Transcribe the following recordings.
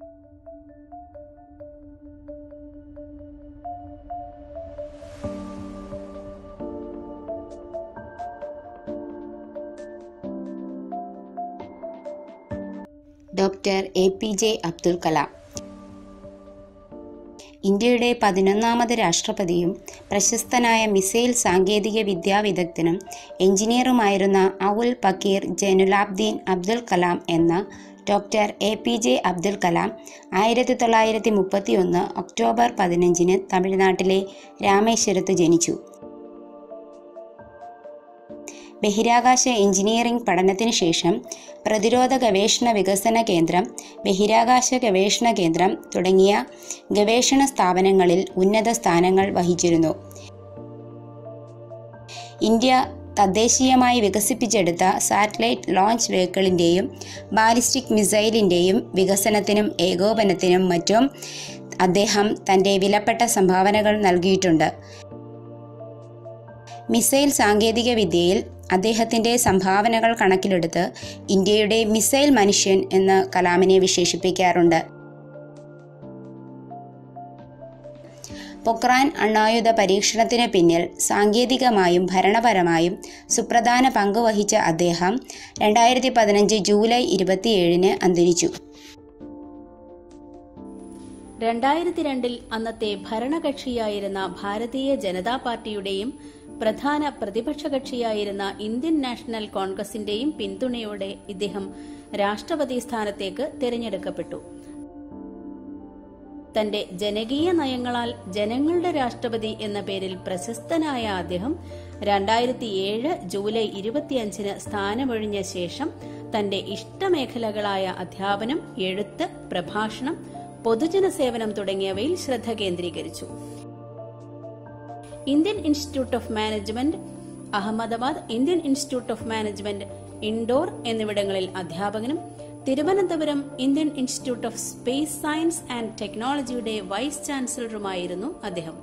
doctor A P J Abdul Kalam ഇന്ത്യയുടെ പതിനൊന്നാമത് രാഷ്ട്രപതിയും പ്രശസ്തനായ മിസൈൽ സാങ്കേതിക വിദ്യാ വിദഗ്ധനും എഞ്ചിനീയറുമായിരുന്ന ഔൽ പക്കീർ ജൈനുലാബ്ദീൻ അബ്ദുൽ കലാം എന്ന doctor A P J Abdul Kalam ആയിരത്തി തൊള്ളായിരത്തി മുപ്പത്തി ഒന്ന് ഒക്ടോബർ പതിനഞ്ചിന് തമിഴ്നാട്ടിലെ രാമേശ്വരത്ത് ജനിച്ചു ബഹിരാകാശ എഞ്ചിനീയറിംഗ് പഠനത്തിന് ശേഷം പ്രതിരോധ ഗവേഷണ വികസന കേന്ദ്രം ബഹിരാകാശ ഗവേഷണ കേന്ദ്രം തുടങ്ങിയ ഗവേഷണ സ്ഥാപനങ്ങളിൽ ഉന്നത സ്ഥാനങ്ങൾ വഹിച്ചിരുന്നു ഇന്ത്യ തദ്ദേശീയമായി വികസിപ്പിച്ചെടുത്ത സാറ്റലൈറ്റ് ലോഞ്ച് വെഹിക്കിളിൻ്റെയും ബാലിസ്റ്റിക് മിസൈലിൻ്റെയും വികസനത്തിനും ഏകോപനത്തിനും മറ്റും അദ്ദേഹം തൻ്റെ വിലപ്പെട്ട സംഭാവനകൾ നൽകിയിട്ടുണ്ട് മിസൈൽ സാങ്കേതിക വിദ്യയിൽ അദ്ദേഹത്തിൻ്റെ സംഭാവനകൾ കണക്കിലെടുത്ത് ഇന്ത്യയുടെ മിസൈൽ മനുഷ്യൻ എന്ന് കലാമിനെ വിശേഷിപ്പിക്കാറുണ്ട് പൊക്രാൻ അണ്ണായുധ പരീക്ഷണത്തിന് പിന്നിൽ സാങ്കേതികമായും ഭരണപരമായും സുപ്രധാന പങ്ക് വഹിച്ച അദ്ദേഹം രണ്ടായിരത്തി പതിനഞ്ച് ജൂലൈ ഇരുപത്തിയേഴിന് അന്തരിച്ചു രണ്ടായിരത്തി രണ്ടിൽ അന്നത്തെ ഭരണകക്ഷിയായിരുന്ന ഭാരതീയ ജനതാ പാർട്ടിയുടെയും പ്രധാന പ്രതിപക്ഷ കക്ഷിയായിരുന്ന ഇന്ത്യൻ നാഷണൽ കോൺഗ്രസിന്റെയും പിന്തുണയോടെ ഇദ്ദേഹം രാഷ്ട്രപതി സ്ഥാനത്തേക്ക് തിരഞ്ഞെടുക്കപ്പെട്ടു തന്റെ ജനകീയ നയങ്ങളാൽ ജനങ്ങളുടെ രാഷ്ട്രപതി എന്ന പേരിൽ പ്രശസ്തനായ അദ്ദേഹം രണ്ടായിരത്തി ഏഴ് ജൂലൈ ഇരുപത്തിയഞ്ചിന് സ്ഥാനമൊഴിഞ്ഞ ശേഷം തന്റെ ഇഷ്ടമേഖലകളായ അധ്യാപനം എഴുത്ത് പ്രഭാഷണം പൊതുജന സേവനം തുടങ്ങിയവയിൽ ശ്രദ്ധ കേന്ദ്രീകരിച്ചു Indian institute of management Ahmedabad Indian institute of management Indore എന്നിവിടങ്ങളിൽ അധ്യാപകനും Thiruvananthapuram Indian institute of space science and ടെക്നോളജിയുടെ വൈസ് ചാൻസലറുമായിരുന്നു അദ്ദേഹം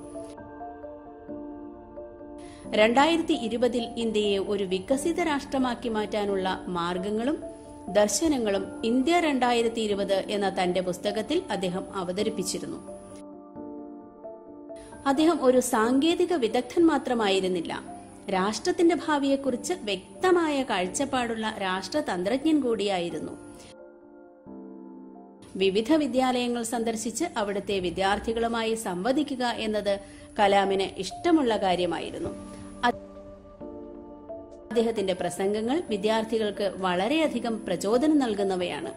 രണ്ടായിരത്തി ഇരുപതിൽ ഇന്ത്യയെ ഒരു വികസിത രാഷ്ട്രമാക്കി മാറ്റാനുള്ള മാർഗങ്ങളും ദർശനങ്ങളും ഇന്ത്യ രണ്ടായിരത്തി ഇരുപത് എന്ന തന്റെ പുസ്തകത്തിൽ അദ്ദേഹം അവതരിപ്പിച്ചിരുന്നു അദ്ദേഹം ഒരു സാങ്കേതിക വിദഗ്ധൻ മാത്രമായിരുന്നില്ല രാഷ്ട്രത്തിന്റെ ഭാവിയെക്കുറിച്ച് വ്യക്തമായ കാഴ്ചപ്പാടുള്ള രാഷ്ട്രതന്ത്രജ്ഞൻ കൂടിയായിരുന്നു വിവിധ വിദ്യാലയങ്ങൾ സന്ദർശിച്ച് അവിടുത്തെ വിദ്യാർത്ഥികളുമായി സംവദിക്കുക എന്നത് കലാമിന് ഇഷ്ടമുള്ള കാര്യമായിരുന്നു അദ്ദേഹത്തിന്റെ പ്രസംഗങ്ങൾ വിദ്യാർത്ഥികൾക്ക് വളരെയധികം പ്രചോദനം നൽകുന്നവയാണ്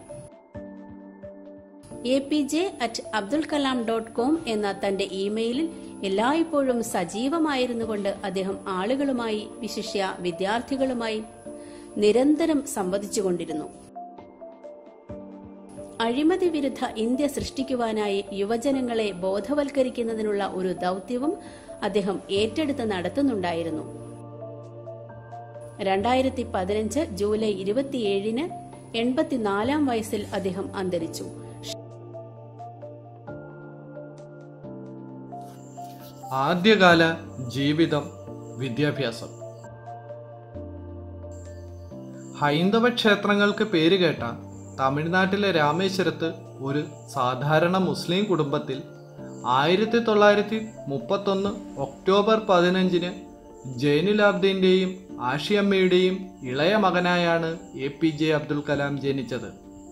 A P J at Abdul Kalam dot com എന്ന തന്റെ ഇമെയിലിൽ എല്ലായ്പ്പോഴും സജീവമായിരുന്നുകൊണ്ട് അദ്ദേഹം ആളുകളുമായി വിശിഷ്യ വിദ്യാർത്ഥികളുമായി നിരന്തരം സംവദിച്ചുകൊണ്ടിരുന്നു അഴിമതി വിരുദ്ധ ഇന്ത്യ സൃഷ്ടിക്കുവാനായി യുവജനങ്ങളെ ബോധവൽക്കരിക്കുന്നതിനുള്ള ഒരു ദൗത്യവും അദ്ദേഹം ഏറ്റെടുത്ത് നടത്തുന്നുണ്ടായിരുന്നു രണ്ടായിരത്തി പതിനഞ്ച് ജൂലൈ ഇരുപത്തിയേഴിന് എൺപത്തിനാലാം വയസ്സിൽ അദ്ദേഹം അന്തരിച്ചു ആദ്യകാല ജീവിതം വിദ്യാഭ്യാസം ഹൈന്ദവ ക്ഷേത്രങ്ങൾക്ക് പേരുകേട്ട തമിഴ്നാട്ടിലെ രാമേശ്വരത്ത് ഒരു സാധാരണ മുസ്ലിം കുടുംബത്തിൽ ആയിരത്തി തൊള്ളായിരത്തി മുപ്പത്തൊന്ന് ഒക്ടോബർ പതിനഞ്ചിന് ജൈനുലാബ്ദീൻ്റെയും ആഷിയമ്മയുടെയും ഇളയ മകനായാണ് A P J Abdul Kalam ജനിച്ചത്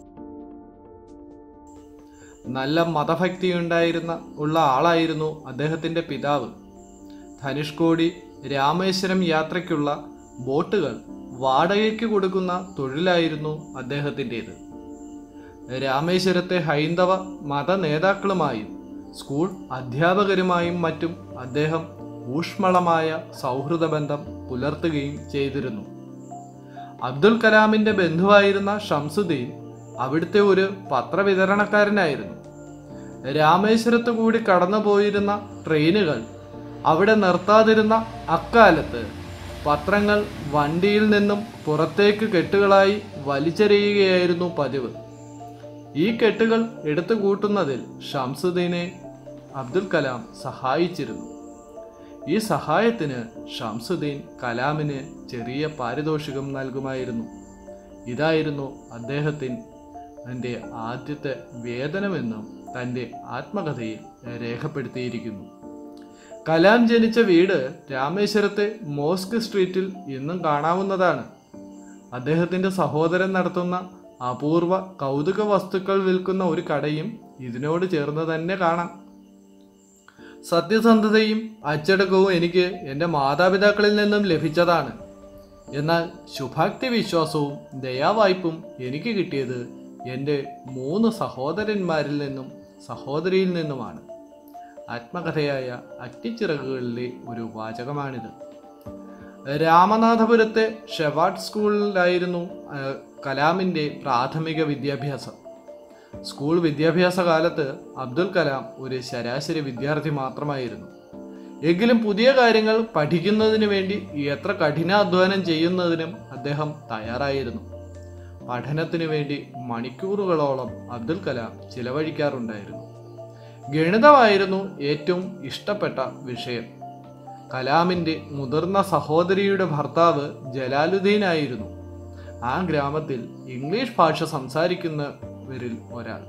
നല്ല മതഭക്തിയുണ്ടായിരുന്ന ഉള്ള ആളായിരുന്നു അദ്ദേഹത്തിൻ്റെ പിതാവ് ധനുഷ്കോടി രാമേശ്വരം യാത്രയ്ക്കുള്ള ബോട്ടുകൾ വാടകയ്ക്ക് കൊടുക്കുന്ന തൊഴിലായിരുന്നു അദ്ദേഹത്തിൻ്റേത് രാമേശ്വരത്തെ ഹൈന്ദവ മത നേതാക്കളുമായും സ്കൂൾ അധ്യാപകരുമായും മറ്റും അദ്ദേഹം ഊഷ്മളമായ സൗഹൃദ ബന്ധം പുലർത്തുകയും ചെയ്തിരുന്നു അബ്ദുൽ കലാമിൻ്റെ ബന്ധുവായിരുന്ന ഷംസുദ്ദീൻ അവിടുത്തെ ഒരു പത്രവിതരണക്കാരനായിരുന്നു രാമേശ്വരത്ത് കൂടി കടന്നുപോയിരുന്ന ട്രെയിനുകൾ അവിടെ നിർത്താതിരുന്ന അക്കാലത്ത് പത്രങ്ങൾ വണ്ടിയിൽ നിന്നും പുറത്തേക്ക് കെട്ടുകളായി വലിച്ചെറിയുകയായിരുന്നു പതിവ് ഈ കെട്ടുകൾ എടുത്തു കൂട്ടുന്നതിൽ ഷംസുദ്ദീനെ അബ്ദുൽ കലാം സഹായിച്ചിരുന്നു ഈ സഹായത്തിന് ഷംസുദ്ദീൻ കലാമിന് ചെറിയ പാരിതോഷികം നൽകുമായിരുന്നു ഇതായിരുന്നു അദ്ദേഹത്തിൻ എൻ്റെ ആദ്യത്തെ വേതനമെന്നും തൻ്റെ ആത്മകഥയിൽ രേഖപ്പെടുത്തിയിരിക്കുന്നു കലാം ജനിച്ച വീട് രാമേശ്വരത്തെ മോസ്ക് സ്ട്രീറ്റിൽ ഇന്നും കാണാവുന്നതാണ് അദ്ദേഹത്തിൻ്റെ സഹോദരൻ നടത്തുന്ന അപൂർവ കൗതുക വസ്തുക്കൾ വിൽക്കുന്ന ഒരു കടയും ഇതിനോട് ചേർന്ന് തന്നെ കാണാം സത്യസന്ധതയും അച്ചടക്കവും എനിക്ക് എൻ്റെ മാതാപിതാക്കളിൽ നിന്നും ലഭിച്ചതാണ് എന്നാൽ ശുഭാക്തി വിശ്വാസവും ദയാവായ്പും എനിക്ക് കിട്ടിയത് എൻ്റെ മൂന്ന് സഹോദരന്മാരിൽ നിന്നും സഹോദരിയിൽ നിന്നുമാണ് ആത്മകഥയായ അറ്റിച്ചിറകുകളിലെ ഒരു വാചകമാണിത് രാമനാഥപുരത്തെ ഷെവാർഡ് സ്കൂളിലായിരുന്നു ആ, കലാമിൻ്റെ പ്രാഥമിക വിദ്യാഭ്യാസം സ്കൂൾ വിദ്യാഭ്യാസ കാലത്ത് അബ്ദുൽ കലാം ഒരു ശരാശരി വിദ്യാർത്ഥി മാത്രമായിരുന്നു എങ്കിലും പുതിയ കാര്യങ്ങൾ പഠിക്കുന്നതിന് വേണ്ടി എത്ര കഠിനാധ്വാനം ചെയ്യുന്നതിനും അദ്ദേഹം തയ്യാറായിരുന്നു പഠനത്തിനു വേണ്ടി മണിക്കൂറുകളോളം അബ്ദുൽ കലാം ചിലവഴിക്കാറുണ്ടായിരുന്നു ഗണിതമായിരുന്നു ഏറ്റവും ഇഷ്ടപ്പെട്ട വിഷയം കലാമിൻ്റെ മുതിർന്ന സഹോദരിയുടെ ഭർത്താവ് ജലാലുദ്ദീൻ ആയിരുന്നു ആ ഗ്രാമത്തിൽ ഇംഗ്ലീഷ് ഭാഷ സംസാരിക്കുന്നവരിൽ ഒരാൾ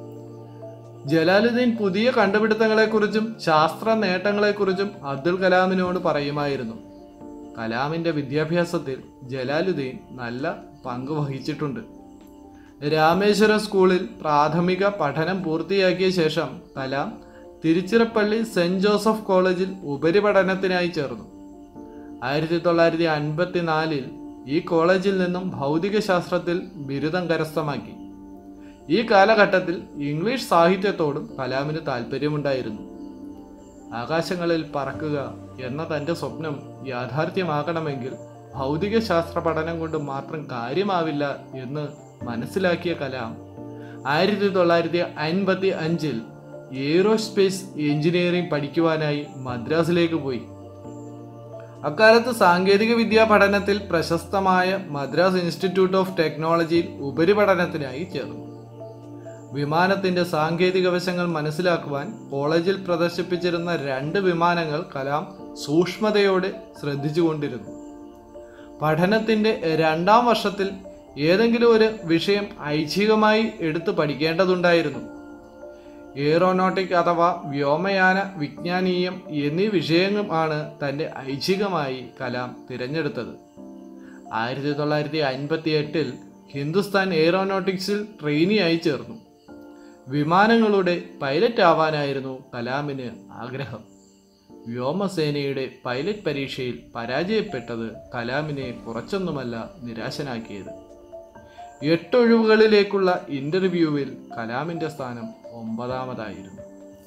ജലാലുദ്ദീൻ പുതിയ കണ്ടുപിടുത്തങ്ങളെക്കുറിച്ചും ശാസ്ത്ര നേട്ടങ്ങളെക്കുറിച്ചും അബ്ദുൽ കലാമിനോട് പറയുമായിരുന്നു കലാമിൻ്റെ വിദ്യാഭ്യാസത്തിൽ ജലാലുദ്ദീൻ നല്ല പങ്ക് വഹിച്ചിട്ടുണ്ട് രാമേശ്വരം സ്കൂളിൽ പ്രാഥമിക പഠനം പൂർത്തിയാക്കിയ ശേഷം കലാം തിരുച്ചിറപ്പള്ളി സെന്റ് ജോസഫ് കോളേജിൽ ഉപരിപഠനത്തിനായി ചേർന്നു ആയിരത്തി തൊള്ളായിരത്തി അൻപത്തിനാലിൽ ഈ കോളേജിൽ നിന്നും ഭൗതികശാസ്ത്രത്തിൽ ബിരുദം കരസ്ഥമാക്കി ഈ കാലഘട്ടത്തിൽ ഇംഗ്ലീഷ് സാഹിത്യത്തോടും കലാമിന് താല്പര്യമുണ്ടായിരുന്നു ആകാശങ്ങളിൽ പറക്കുക എന്ന തൻ്റെ സ്വപ്നം യാഥാർത്ഥ്യമാക്കണമെങ്കിൽ ഭൗതികശാസ്ത്ര പഠനം കൊണ്ട് മാത്രം കാര്യമാവില്ല എന്ന് മനസ്സിലാക്കിയ കലാം ആയിരത്തി തൊള്ളായിരത്തി അൻപത്തി അഞ്ചിൽ എയ്റോസ്പേസ് എഞ്ചിനീയറിംഗ് പഠിക്കുവാനായി മദ്രാസിലേക്ക് പോയി അക്കാലത്ത് സാങ്കേതിക വിദ്യാ പഠനത്തിൽ പ്രശസ്തമായ മദ്രാസ് ഇൻസ്റ്റിറ്റ്യൂട്ട് ഓഫ് ടെക്നോളജിയിൽ ഉപരിപഠനത്തിനായി ചേർന്നു വിമാനത്തിന്റെ സാങ്കേതിക വശങ്ങൾ മനസ്സിലാക്കുവാൻ കോളേജിൽ പ്രദർശിപ്പിച്ചിരുന്ന രണ്ട് വിമാനങ്ങൾ കലാം സൂക്ഷ്മതയോടെ ശ്രദ്ധിച്ചുകൊണ്ടിരുന്നു പഠനത്തിന്റെ രണ്ടാം വർഷത്തിൽ ഏതെങ്കിലും ഒരു വിഷയം ഐച്ഛികമായി എടുത്തു പഠിക്കേണ്ടതുണ്ടായിരുന്നു എയ്റോനോട്ടിക് അഥവാ വ്യോമയാന വിജ്ഞാനീയം എന്നീ വിഷയങ്ങളാണ് തൻ്റെ ഐച്ഛികമായി കലാം തിരഞ്ഞെടുത്തത് ആയിരത്തി തൊള്ളായിരത്തി അൻപത്തി എട്ടിൽ ഹിന്ദുസ്ഥാൻ എയ്റോനോട്ടിക്സിൽ ട്രെയിനിയായി ചേർന്നു വിമാനങ്ങളുടെ പൈലറ്റ് ആവാനായിരുന്നു കലാമിന് ആഗ്രഹം വ്യോമസേനയുടെ പൈലറ്റ് പരീക്ഷയിൽ പരാജയപ്പെട്ടത് കലാമിനെ കുറച്ചൊന്നുമല്ല നിരാശനാക്കിയത് എട്ടൊഴിവുകളിലേക്കുള്ള ഇന്റർവ്യൂവിൽ കലാമിന്റെ സ്ഥാനം ഒമ്പതാമതായിരുന്നു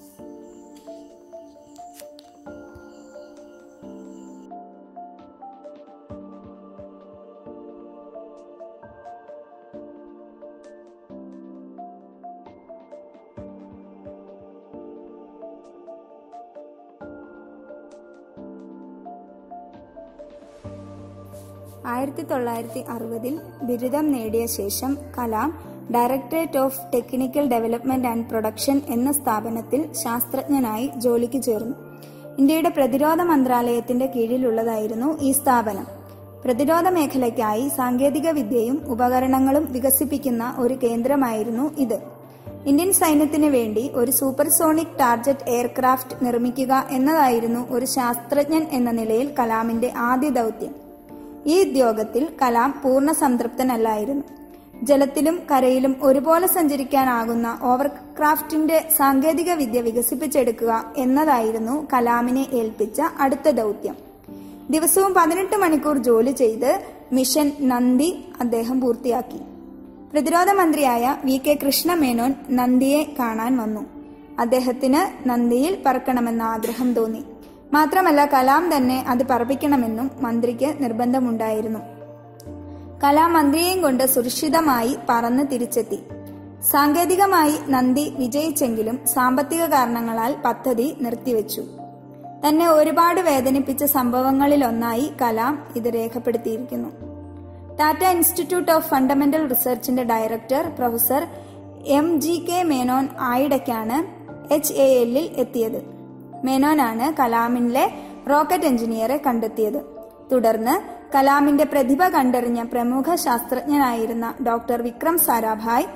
ആയിരത്തി തൊള്ളായിരത്തി അറുപതിൽ ബിരുദം നേടിയ ശേഷം Kalam directorate of technical development and production എന്ന സ്ഥാപനത്തിൽ ശാസ്ത്രജ്ഞനായി ജോലിക്ക് ചേർന്നു ഇന്ത്യയുടെ പ്രതിരോധ മന്ത്രാലയത്തിന്റെ കീഴിലുള്ളതായിരുന്നു ഈ സ്ഥാപനം പ്രതിരോധ മേഖലയ്ക്കായി സാങ്കേതിക വിദ്യയും ഉപകരണങ്ങളും വികസിപ്പിക്കുന്ന ഒരു കേന്ദ്രമായിരുന്നു ഇത് ഇന്ത്യൻ സൈന്യത്തിന് വേണ്ടി ഒരു സൂപ്പർസോണിക് ടാർജറ്റ് എയർക്രാഫ്റ്റ് നിർമ്മിക്കുക എന്നതായിരുന്നു ഒരു ശാസ്ത്രജ്ഞൻ എന്ന നിലയിൽ കലാമിന്റെ ആദ്യ ദൗത്യം ഈ ഉദ്യോഗത്തിൽ കലാം പൂർണ്ണ സംതൃപ്തനല്ലായിരുന്നു ജലത്തിലും കരയിലും ഒരുപോലെ സഞ്ചരിക്കാനാകുന്ന ഓവർക്രാഫ്റ്റിന്റെ സാങ്കേതിക വിദ്യ വികസിപ്പിച്ചെടുക്കുക എന്നതായിരുന്നു കലാമിനെ ഏൽപ്പിച്ച അടുത്ത ദൗത്യം ദിവസവും പതിനെട്ട് മണിക്കൂർ ജോലി ചെയ്ത് മിഷൻ നന്ദി അദ്ദേഹം പൂർത്തിയാക്കി പ്രതിരോധ മന്ത്രിയായ വി കെ കൃഷ്ണമേനോൻ നന്ദിയെ കാണാൻ വന്നു അദ്ദേഹത്തിന് നന്ദിയിൽ പറക്കണമെന്ന ആഗ്രഹം തോന്നി മാത്രമല്ല കലാം തന്നെ അത് പറപ്പിക്കണമെന്നും മന്ത്രിക്ക് നിർബന്ധമുണ്ടായിരുന്നു കലാം മന്ത്രിയെയും കൊണ്ട് സുരക്ഷിതമായി പറന്ന് തിരിച്ചെത്തി സാങ്കേതികമായി നന്ദി വിജയിച്ചെങ്കിലും സാമ്പത്തിക കാരണങ്ങളാൽ പദ്ധതി നിർത്തിവെച്ചു തന്നെ ഒരുപാട് വേദനിപ്പിച്ച സംഭവങ്ങളിലൊന്നായി കലാം ഇത് രേഖപ്പെടുത്തിയിരിക്കുന്നു ടാറ്റ ഇൻസ്റ്റിറ്റ്യൂട്ട് ഓഫ് ഫണ്ടമെന്റൽ റിസർച്ചിന്റെ director professor M G K Menon ആയിടയ്ക്കാണ് എച്ച് എ എല്ലിൽ എത്തിയത് മേനോനാണ് കലാമിലെ റോക്കറ്റ് എഞ്ചിനീയറെ കണ്ടെത്തിയത് തുടർന്ന് കലാമിന്റെ പ്രതിഭ കണ്ടറിഞ്ഞ പ്രമുഖ ശാസ്ത്രജ്ഞനായിരുന്ന ഡോക്ടർ വിക്രം സാരാഭായ്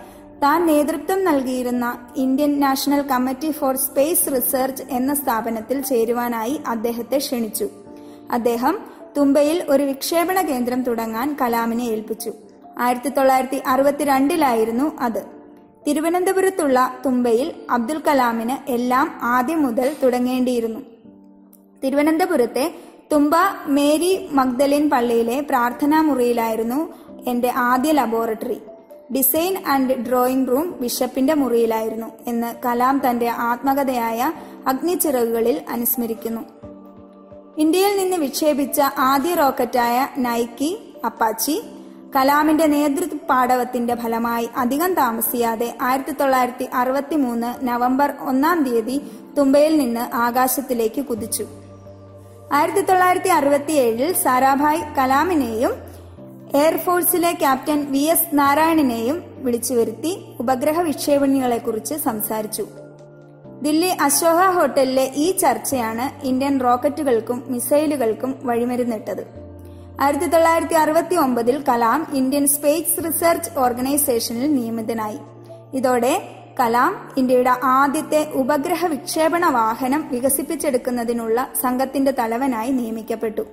താൻ നേതൃത്വം നൽകിയിരുന്ന Indian national committee for space research എന്ന സ്ഥാപനത്തിൽ ചേരുവാനായി അദ്ദേഹത്തെ ക്ഷണിച്ചു അദ്ദേഹം തുമ്പയിൽ ഒരു വിക്ഷേപണ കേന്ദ്രം തുടങ്ങാൻ കലാമിനെ ഏൽപ്പിച്ചു ആയിരത്തി തൊള്ളായിരത്തി അറുപത്തിരണ്ടിലായിരുന്നു അത് തിരുവനന്തപുരത്തുള്ള തുമ്പയിൽ അബ്ദുൽ കലാമിന് എല്ലാം ആദ്യം മുതൽ തുടങ്ങേണ്ടിയിരുന്നു തിരുവനന്തപുരത്തെ തുമ്പ മേരി മഗ്ദലിൻ പള്ളിയിലെ പ്രാർത്ഥനാ മുറിയിലായിരുന്നു എന്റെ ആദ്യ laboratory design and drawing room ബിഷപ്പിന്റെ മുറിയിലായിരുന്നു എന്ന് കലാം തന്റെ ആത്മകഥയായ അഗ്നിച്ചിറകുകളിൽ അനുസ്മരിക്കുന്നു ഇന്ത്യയിൽ നിന്ന് വിക്ഷേപിച്ച ആദ്യ റോക്കറ്റായ നൈക്കി അപ്പാച്ചി കലാമിന്റെ നേതൃത്വ പാടവത്തിന്റെ ഫലമായി അധികം താമസിയാതെ ആയിരത്തി തൊള്ളായിരത്തി അറുപത്തി മൂന്ന് നവംബർ ഒന്നാം തീയതി തുമ്പയിൽ നിന്ന് ആകാശത്തിലേക്ക് കുതിച്ചു ആയിരത്തി തൊള്ളായിരത്തി അറുപത്തിയേഴിൽ സാരാഭായ് കലാമിനെയും എയർഫോഴ്സിലെ ക്യാപ്റ്റൻ വി എസ് നാരായണനെയും വിളിച്ചു വരുത്തി ഉപഗ്രഹ വിക്ഷേപണികളെക്കുറിച്ച് സംസാരിച്ചു ദില്ലി അശോക ഹോട്ടലിലെ ഈ ചർച്ചയാണ് ഇന്ത്യൻ റോക്കറ്റുകൾക്കും മിസൈലുകൾക്കും വഴിമരുന്നിട്ടത് ആയിരത്തി തൊള്ളായിരത്തി അറുപത്തി ഒമ്പതിൽ കലാം ഇന്ത്യൻ സ്പേസ് റിസർച്ച് ഓർഗനൈസേഷനിൽ നിയമിതനായി ഇതോടെ കലാം ഇന്ത്യയുടെ ആദ്യത്തെ ഉപഗ്രഹ വിക്ഷേപണ വാഹനം വികസിപ്പിച്ചെടുക്കുന്നതിനുള്ള സംഘത്തിന്റെ തലവനായി നിയമിക്കപ്പെട്ടു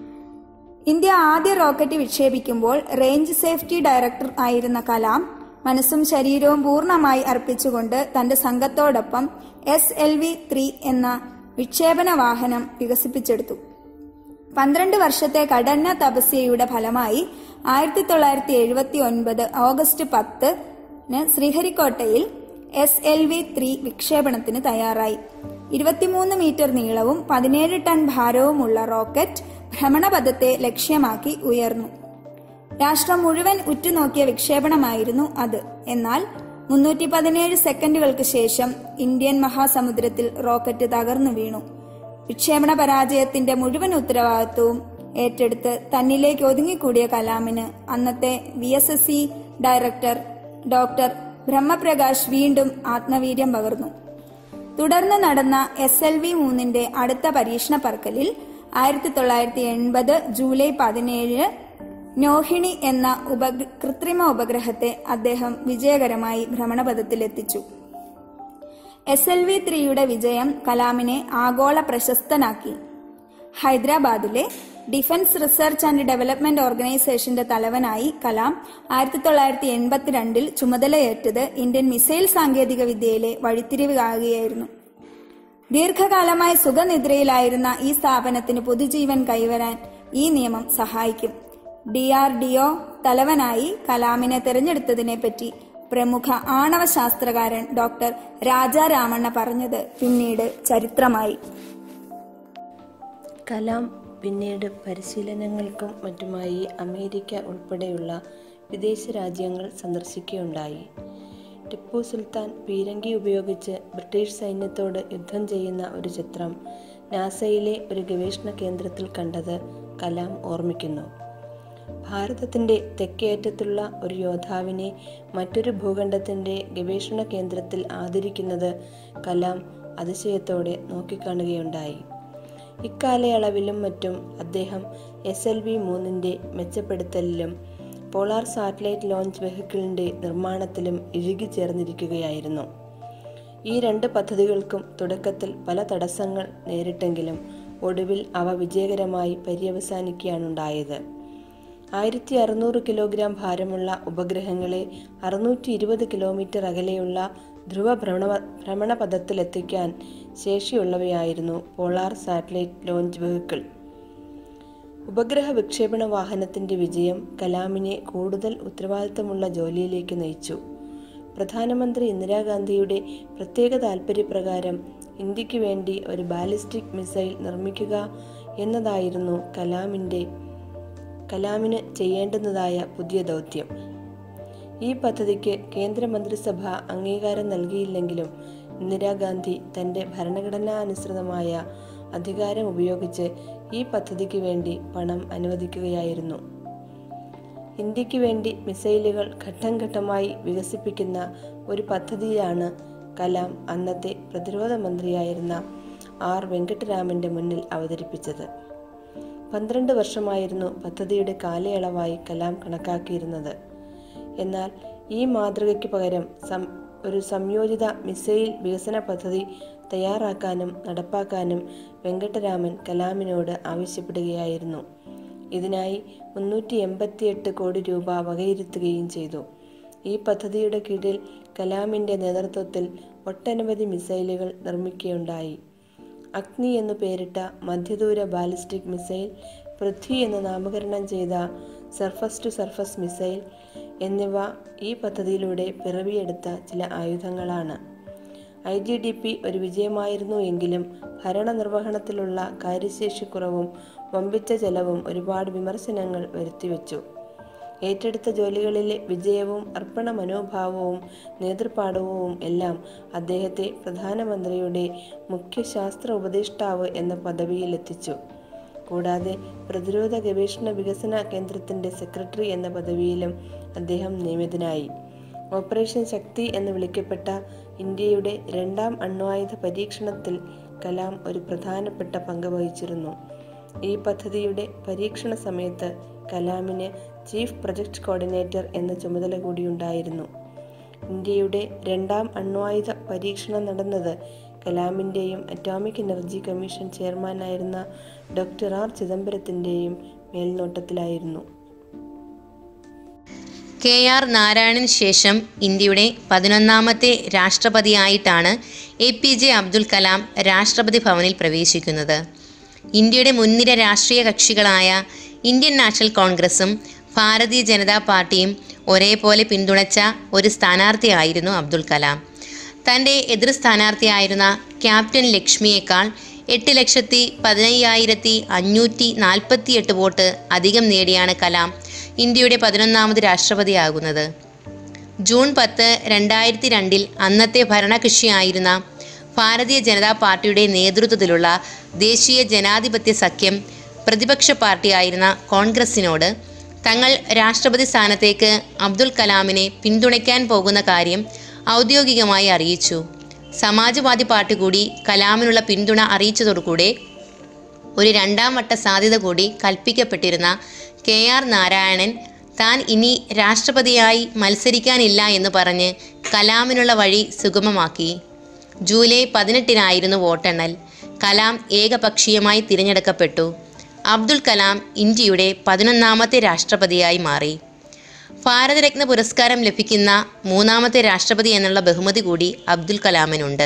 ഇന്ത്യ ആദ്യ റോക്കറ്റ് വിക്ഷേപിക്കുമ്പോൾ റേഞ്ച് സേഫ്റ്റി ഡയറക്ടർ ആയിരുന്ന കലാം മനസ്സും ശരീരവും പൂർണ്ണമായി അർപ്പിച്ചുകൊണ്ട് തന്റെ സംഘത്തോടൊപ്പം എസ് എൽ വി ത്രീ എന്ന വിക്ഷേപണ വാഹനം വികസിപ്പിച്ചെടുത്തു പന്ത്രണ്ട് വർഷത്തെ കഠിന തപസ്യയുടെ ഫലമായി ആയിരത്തി തൊള്ളായിരത്തി എഴുപത്തി ഒൻപത് ഓഗസ്റ്റ് പത്തിന് ശ്രീഹരിക്കോട്ടയിൽ എസ് എൽ വി ത്രീ വിക്ഷേപണത്തിന് തയ്യാറായി ഇരുപത്തിമൂന്ന് മീറ്റർ നീളവും പതിനേഴ് ടൺ ഭാരവുമുള്ള റോക്കറ്റ് ഭ്രമണപഥത്തെ ലക്ഷ്യമാക്കി ഉയർന്നു രാഷ്ട്രം മുഴുവൻ ഉറ്റുനോക്കിയ വിക്ഷേപണമായിരുന്നു അത് എന്നാൽ മുന്നൂറ്റി പതിനേഴ് സെക്കൻഡുകൾക്ക് ശേഷം ഇന്ത്യൻ മഹാസമുദ്രത്തിൽ റോക്കറ്റ് തകർന്നു വീണു വിക്ഷേപണ പരാജയത്തിന്റെ മുഴുവൻ ഉത്തരവാദിത്വവും ഏറ്റെടുത്ത് തന്നിലേക്ക് ഒതുങ്ങിക്കൂടിയ കലാമിന് അന്നത്തെ V S S C director doctor Brahm Prakash വീണ്ടും ആത്മവീര്യം പകർന്നു തുടർന്ന് നടന്ന എസ് എൽ വി മൂന്നിന്റെ അടുത്ത പരീക്ഷണ പറക്കലിൽ ആയിരത്തി തൊള്ളായിരത്തി എൺപത് ജൂലൈ പതിനേഴ് നോഹിണി എന്ന ഉപഗ്ര കൃത്രിമ ഉപഗ്രഹത്തെ അദ്ദേഹം വിജയകരമായി ഭ്രമണപഥത്തിലെത്തിച്ചു എസ് എൽ വി ത്രീയുടെ വിജയം കലാമിനെ ആഗോള പ്രശസ്തനാക്കി ഹൈദരാബാദിലെ ഡിഫൻസ് റിസർച്ച് ആൻഡ് ഡെവലപ്മെന്റ് ഓർഗനൈസേഷന്റെ തലവനായി കലാം ആയിരത്തി തൊള്ളായിരത്തി എൺപത്തിരണ്ടിൽ ചുമതലയേറ്റത് ഇന്ത്യൻ മിസൈൽ സാങ്കേതിക വിദ്യയിലെ വഴിത്തിരിവാകുകയായിരുന്നു ദീർഘകാലമായി സുഖനിദ്രയിലായിരുന്ന ഈ സ്ഥാപനത്തിന് പുതുജീവൻ കൈവരാൻ ഈ നിയമം സഹായിക്കും ഡി ആർ ഡി ഒ തലവനായി കലാമിനെ തെരഞ്ഞെടുത്തതിനെപ്പറ്റി പ്രമുഖ ആണവ ശാസ്ത്രകാരൻ ഡോക്ടർ രാജാരാമണ്ണ പറഞ്ഞത് പിന്നീട് ചരിത്രമായി കലാം പിന്നീട് പരിശീലനങ്ങൾക്കും മറ്റുമായി അമേരിക്ക ഉൾപ്പെടെയുള്ള വിദേശ രാജ്യങ്ങൾ സന്ദർശിക്കുകയുണ്ടായി ടിപ്പു സുൽത്താൻ പീരങ്കി ഉപയോഗിച്ച് ബ്രിട്ടീഷ് സൈന്യത്തോട് യുദ്ധം ചെയ്യുന്ന ഒരു ചിത്രം നാസയിലെ ഒരു ഗവേഷണ കേന്ദ്രത്തിൽ കണ്ടത് കലാം ഓർമ്മിക്കുന്നു ഭാരതത്തിൻ്റെ തെക്കേയറ്റത്തുള്ള ഒരു യോദ്ധാവിനെ മറ്റൊരു ഭൂഖണ്ഡത്തിൻ്റെ ഗവേഷണ കേന്ദ്രത്തിൽ ആദരിക്കുന്നത് കലാം അതിശയത്തോടെ നോക്കിക്കാണുകയുണ്ടായി ഇക്കാലയളവിലും മറ്റും അദ്ദേഹം എസ് എൽ വി മൂന്നിൻ്റെ മെച്ചപ്പെടുത്തലിലും പോളാർ സാറ്റലൈറ്റ് ലോഞ്ച് വെഹിക്കിളിൻ്റെ നിർമ്മാണത്തിലും ഇഴുകിച്ചേർന്നിരിക്കുകയായിരുന്നു ഈ രണ്ട് പദ്ധതികൾക്കും തുടക്കത്തിൽ പല തടസ്സങ്ങൾ നേരിട്ടെങ്കിലും ഒടുവിൽ അവ വിജയകരമായി പര്യവസാനിക്കുകയാണുണ്ടായത് ആയിരത്തി അറുന്നൂറ് കിലോഗ്രാം ഭാരമുള്ള ഉപഗ്രഹങ്ങളെ അറുന്നൂറ്റി ഇരുപത് കിലോമീറ്റർ അകലെയുള്ള ധ്രുവ ഭ്രമണ ഭ്രമണപഥത്തിലെത്തിക്കാൻ ശേഷിയുള്ളവയായിരുന്നു പോളാർ സാറ്റലൈറ്റ് ലോഞ്ച് വെഹിക്കിൾ ഉപഗ്രഹ വിക്ഷേപണ വാഹനത്തിന്റെ വിജയം കലാമിനെ കൂടുതൽ ഉത്തരവാദിത്തമുള്ള ജോലിയിലേക്ക് നയിച്ചു പ്രധാനമന്ത്രി ഇന്ദിരാഗാന്ധിയുടെ പ്രത്യേക താൽപ്പര്യപ്രകാരം ഇന്ത്യക്ക് വേണ്ടി ഒരു ബാലിസ്റ്റിക് മിസൈൽ നിർമ്മിക്കുക എന്നതായിരുന്നു കലാമിൻ്റെ കലാമിന് ചെയ്യേണ്ടുന്നതായ പുതിയ ദൗത്യം ഈ പദ്ധതിക്ക് കേന്ദ്രമന്ത്രിസഭ അംഗീകാരം നൽകിയില്ലെങ്കിലും ഇന്ദിരാഗാന്ധി തൻ്റെ ഭരണഘടനാനുസൃതമായ അധികാരം ഉപയോഗിച്ച് ഈ പദ്ധതിക്ക് വേണ്ടി പണം അനുവദിക്കുകയായിരുന്നു ഇന്ത്യക്ക് വേണ്ടി മിസൈലുകൾ ഘട്ടം ഘട്ടമായി വികസിപ്പിക്കുന്ന ഒരു പദ്ധതിയാണ് കലാം അന്നത്തെ പ്രതിരോധ മന്ത്രിയായിരുന്ന ആർ വെങ്കട്ടരാമന്റെ മുന്നിൽ അവതരിപ്പിച്ചത് പന്ത്രണ്ട് വർഷമായിരുന്നു പദ്ധതിയുടെ കാലയളവായി കലാം കണക്കാക്കിയിരുന്നത് എന്നാൽ ഈ മാതൃകയ്ക്ക് പകരം സം ഒരു സംയോജിത മിസൈൽ വികസന പദ്ധതി തയ്യാറാക്കാനും നടപ്പാക്കാനും വെങ്കട്ടരാമൻ കലാമിനോട് ആവശ്യപ്പെടുകയായിരുന്നു ഇതിനായി മുന്നൂറ്റി എൺപത്തിയെട്ട് കോടി രൂപ വകയിരുത്തുകയും ചെയ്തു ഈ പദ്ധതിയുടെ കീഴിൽ കലാമിൻ്റെ നേതൃത്വത്തിൽ ഒട്ടനവധി മിസൈലുകൾ നിർമ്മിക്കുകയുണ്ടായി അഗ്നി എന്നു പേരിട്ട മധ്യദൂര ബാലിസ്റ്റിക് മിസൈൽ പൃഥ്വി എന്ന് നാമകരണം ചെയ്ത സർഫസ് ടു സർഫസ് മിസൈൽ എന്നിവ ഈ പദ്ധതിയിലൂടെ പിറവിയെടുത്ത ചില ആയുധങ്ങളാണ് ഐ ജി ഡി പി ഒരു വിജയമായിരുന്നു എങ്കിലും ഭരണനിർവഹണത്തിലുള്ള കാര്യശേഷിക്കുറവും വമ്പിച്ച ചെലവും ഒരുപാട് വിമർശനങ്ങൾ വരുത്തിവെച്ചു ഏറ്റെടുത്ത ജോലികളിലെ വിജയവും അർപ്പണ മനോഭാവവും നേതൃപാടവവും എല്ലാം അദ്ദേഹത്തെ പ്രധാനമന്ത്രിയുടെ മുഖ്യ ശാസ്ത്ര ഉപദേഷ്ടാവ് എന്ന പദവിയിലെത്തിച്ചു കൂടാതെ പ്രതിരോധ ഗവേഷണ വികസന കേന്ദ്രത്തിന്റെ സെക്രട്ടറി എന്ന പദവിയിലും അദ്ദേഹം നിയമിതനായി ഓപ്പറേഷൻ ശക്തി എന്ന് വിളിക്കപ്പെട്ട ഇന്ത്യയുടെ രണ്ടാം അണ്വായുധ പരീക്ഷണത്തിൽ കലാം ഒരു പ്രധാനപ്പെട്ട പങ്ക് വഹിച്ചിരുന്നു ഈ പദ്ധതിയുടെ പരീക്ഷണ സമയത്ത് കലാമിന് ചീഫ് പ്രൊജക്ട് കോർഡിനേറ്റർ എന്ന ചുമതല കൂടിയുണ്ടായിരുന്നു ഇന്ത്യയുടെ രണ്ടാം അണ്വായുധ പരീക്ഷണം നടന്നത് കലാമിൻ്റെയും അറ്റോമിക് എനർജി കമ്മീഷൻ ചെയർമാനായിരുന്ന ഡോക്ടർ ആർ ചിദംബരത്തിൻ്റെയും മേൽനോട്ടത്തിലായിരുന്നു കെ ആർ നാരായണന് ശേഷം ഇന്ത്യയുടെ പതിനൊന്നാമത്തെ രാഷ്ട്രപതിയായിട്ടാണ് A P J Abdul Kalam രാഷ്ട്രപതി ഭവനിൽ പ്രവേശിക്കുന്നത് ഇന്ത്യയുടെ മുൻനിര രാഷ്ട്രീയ കക്ഷികളായ ഇന്ത്യൻ നാഷണൽ കോൺഗ്രസും ഭാരതീയ ജനതാ പാർട്ടിയും ഒരേപോലെ പിന്തുണച്ച ഒരു സ്ഥാനാർത്ഥിയായിരുന്നു അബ്ദുൽ കലാം തൻ്റെ എതിർ സ്ഥാനാർത്ഥിയായിരുന്ന ക്യാപ്റ്റൻ ലക്ഷ്മിയേക്കാൾ എട്ട് ലക്ഷത്തി പതിനയ്യായിരത്തി അഞ്ഞൂറ്റി നാൽപ്പത്തിയെട്ട് വോട്ട് അധികം നേടിയാണ് കലാം ഇന്ത്യയുടെ പതിനൊന്നാമത് രാഷ്ട്രപതിയാകുന്നത് ജൂൺ പത്ത് രണ്ടായിരത്തി രണ്ടിൽ അന്നത്തെ ഭരണകക്ഷിയായിരുന്ന ഭാരതീയ ജനതാ പാർട്ടിയുടെ നേതൃത്വത്തിലുള്ള ദേശീയ ജനാധിപത്യ സഖ്യം പ്രതിപക്ഷ പാർട്ടിയായിരുന്ന കോൺഗ്രസിനോട് തങ്ങൾ രാഷ്ട്രപതി സ്ഥാനത്തേക്ക് അബ്ദുൽ കലാമിനെ പിന്തുണയ്ക്കാൻ പോകുന്ന കാര്യം ഔദ്യോഗികമായി അറിയിച്ചു സമാജ്വാദി പാർട്ടി കൂടി കലാമിനുള്ള പിന്തുണ അറിയിച്ചതോടുകൂടെ ഒരു രണ്ടാം വട്ട സാധ്യത കൂടി കൽപ്പിക്കപ്പെട്ടിരുന്ന കെ ആർ നാരായണൻ താൻ ഇനി രാഷ്ട്രപതിയായി മത്സരിക്കാനില്ല എന്ന് പറഞ്ഞ് കലാമിനുള്ള വഴി സുഗമമാക്കി ജൂലൈ പതിനെട്ടിനായിരുന്നു വോട്ടെണ്ണൽ കലാം ഏകപക്ഷീയമായി തിരഞ്ഞെടുക്കപ്പെട്ടു അബ്ദുൽ കലാം ഇന്ത്യയുടെ പതിനൊന്നാമത്തെ രാഷ്ട്രപതിയായി മാറി ഭാരതരത്ന പുരസ്കാരം ലഭിക്കുന്ന മൂന്നാമത്തെ രാഷ്ട്രപതി എന്നുള്ള ബഹുമതി കൂടി അബ്ദുൽ കലാമിനുണ്ട്